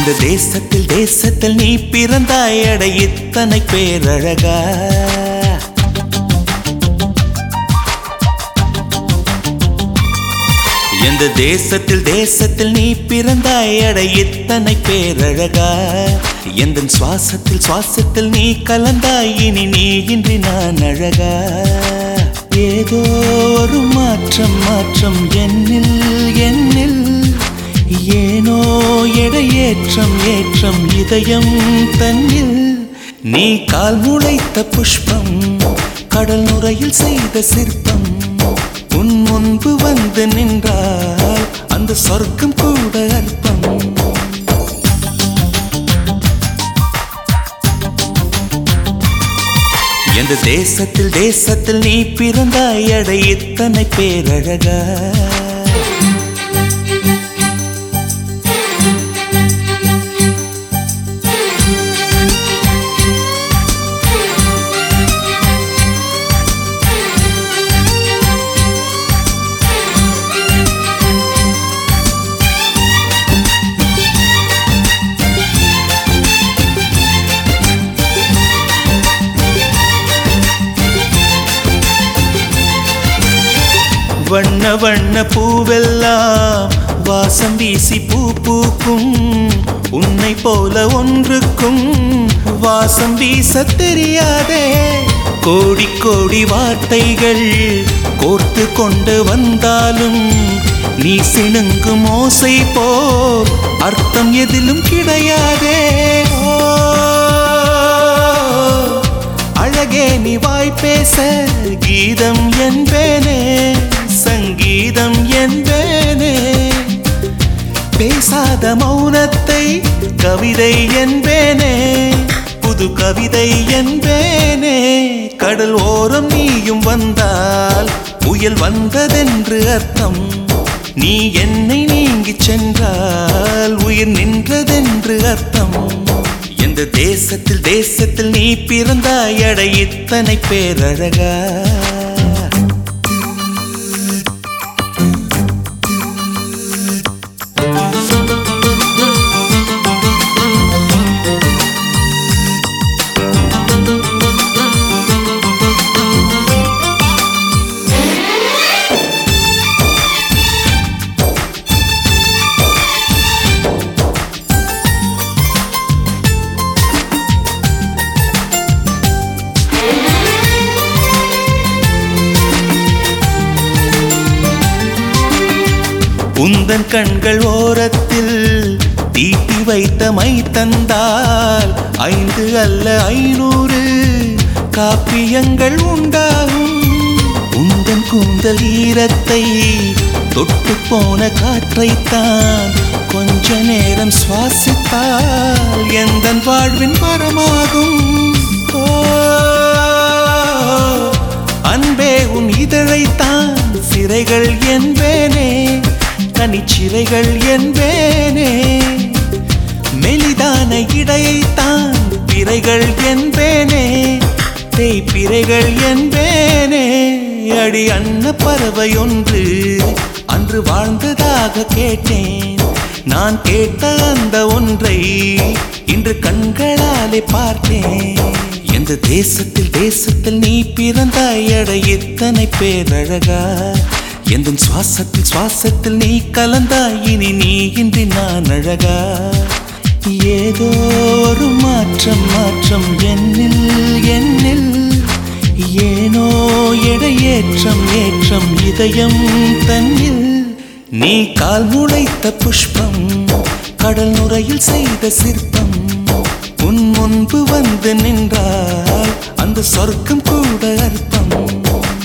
இந்த தேசத்தில் தேசத்தில் நீ பிறந்தாய் அட இத்தனை பேரழகா எந்த தேசத்தில் தேசத்தில் நீ பிறந்தாய் அட இத்தனை பேரழகா எந்த சுவாசத்தில் சுவாசத்தில் நீ கலந்தாய் இனி நீ இன்றி நான் அழகா ஏதோ ஒரு மாற்றம் மாற்றம் என்னில் என்னில் ஏனோ எடையேற்றம் ஏற்றம் இதயம் தன்னில் நீ கால் முளைத்த புஷ்பம் கடல் நுரையில் செய்த சிற்பம் உன் முன்பு வந்து நின்றால் அந்த சொர்க்கம் கூட அற்பம் எந்த தேசத்தில் தேசத்தில் நீ பிறந்தாய் அட இத்தனை பேரழகா வண்ண வண்ண பூவெல்லாம் வாசம் வீசி பூ பூக்கும் உன்னை போல ஒன்றுக்கும் வாசம் வீச தெரியாதே கோடி கோடி வார்த்தைகள் கோர்த்து கொண்டு வந்தாலும் நீ சிணுங்கும் ஓசை போல் அர்த்தம் எதிலும் கிடையாதே ஓ அழகே நீ வாய் பேச கீதம் என்பேனே சங்கீதம் என்பேனே பேசாத மௌனத்தை கவிதை என்பேனே புது கவிதை என்பேனே கடல் ஓரம் நீயும் வந்தால் புயல் வந்ததென்று அர்த்தம் நீ என்னை நீங்கிச் சென்றால் உயிர் நின்றதென்று அர்த்தம் எந்த தேசத்தில் தேசத்தில் நீ பிறந்தாய் அட இத்தனை பேரழகா உந்தன் கண்கள் ஓரத்தில் தீட்டி வைத்த மை தந்தால் ஐந்து அல்ல ஐநூறு காப்பியங்கள் உண்டாகும் உந்தன் கூந்தல் ஈரத்தை தொட்டு போன காற்றைத்தான் கொஞ்ச நேரம் சுவாசித்தால் எந்த வாழ்வின் மரமாகும் ஓ அன்பே உன் இதழைத்தான் சிறைகள் என்பேனே தனிச்சிறைகள் என்பேனே மெலிதான இடையைத்தான் பிறைகள் என்பேனே தேய்பிறைகள் என்பேனே அடி அன்ன பறவை ஒன்று அன்று வாழ்ந்ததாக கேட்டேன் நான் கேட்ட அந்த ஒன்றை இன்று கண்களாலே பார்த்தேன் எந்த தேசத்தில் தேசத்தில் நீ பிறந்தாய் அட இத்தனை பேரழகா எந்த சுவாசத்தில் சுவாசத்தில் நீ கலந்தாய் இனி நீ இன்றி நான் அழகா ஏதோ ஒரு மாற்றம் மாற்றம் என்னில் என்னில் ஏனோ எடையேற்றம் ஏற்றம் இதயம் தன்னில் நீ கால் முளைத்த புஷ்பம் கடல் நுரையில் செய்த சிற்பம் உன் முன்பு வந்து நின்றால் அந்த சொர்க்கம் கூட அற்பம்